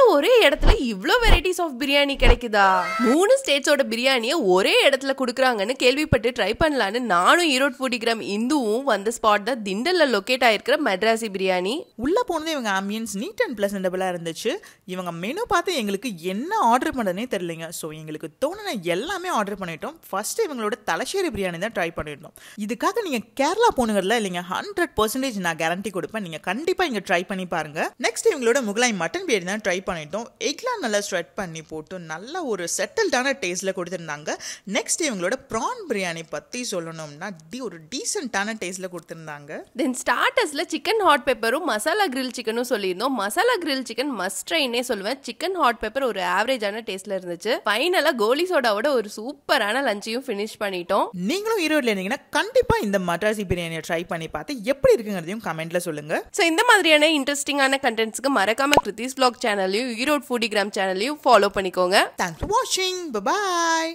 ஒரே இடத்துல இவ்ளோ வெரைட்டிஸ் ஆஃப் பிரியாணி கிடைக்குதா மூணு ஸ்டேட்ஸோட பிரியாணியை ஒரே இடத்துல குடுக்குறாங்கன்னு கேள்விப்பட்டு ட்ரை பண்ணலான்னு நானும் ஈரோட் ஃபுடிகிராம் இந்துவும் வந்த ஸ்பாட் தான் திண்டல்ல லொக்கேட் ஆயிருக்கிற மெட்ராசி பிரியாணி உள்ள போனது இவங்க ஆம்பியன்ஸ் நீட் அண்ட் பிளசண்டபிளாக இருந்துச்சு இவங்க மெனு பார்த்து எங்களுக்கு என்ன ஆர்டர் பண்ணுறதுனே தெரியலைங்க ஸோ எங்களுக்கு தோணுன எல்லாமே ஆர்டர் பண்ணிட்டோம் ஃபர்ஸ்ட் இவங்களோட தலைச்சேரி பிரியாணி தான் ட்ரை பண்ணியிருந்தோம் இதுக்காக நீங்கள் கேரளா போனுங்கள்ல இல்லைங்க ஹண்ட்ரட் பர்சன்டேஜ் நான் கேரண்டி கொடுப்பேன் நீங்கள் கண்டிப்பாக இங்கே ட்ரை பண்ணி பாருங்க நெக்ஸ்ட் இவங்களோட முகலாய் மட்டன் பிரியாணி தான் ட்ரை பண்ணிட்டோம் எக்லாம் நல்லா ஸ்வெட் பண்ணி போட்டு நல்ல ஒரு செட்டில்டான டேஸ்ட்டில் கொடுத்துருந்தாங்க நெக்ஸ்ட் இவங்களோட ப்ரான் பிரியாணி பற்றி சொல்லணும்னா டி ஒரு டீசெண்டான டேஸ்ட்டில் கொடுத்துருந்தாங்க தென் ஸ்டார்டர்ஸ்ல சிக்கன் ஹாட் பெப்பரும் மசாலா கிரில் சிக்கனும் சொல்லியிருந்தோம் மசாலா கிரில் சிக்கன் மஸ்ட் ட்ரைனே சொல்லுவேன் சிக்கன் ஹாட் பெப்பர் ஒரு ஆவரேஜான டேஸ்ட்ல இருந்துச்சு ஃபைனலா கோலி சோடாவோட ஒரு சூப்பரான லஞ்சையும் ஃபினிஷ் பண்ணிட்டோம் நீங்களும் ஈரோட்ல இருந்தீங்கன்னா கண்டிப்பா இந்த மட்ராசி பிரியாணியை ட்ரை பண்ணி பார்த்து எப்படி இருக்குங்கிறதையும் கமெண்ட்ல சொல்லுங்க ஸோ இந்த மாதிரியான இன்ட்ரெஸ்டிங்கான கண்டென்ட்ஸ்க்கு மறக்காம கிருத்திஸ் vlog சேனலையும் ஈரோட் ஃபுடிகிராம் சேனலையும் ஃபாலோ பண்ணிக்கோங்க தேங்க்ஸ் ஃபார் வாட்சிங் பாய்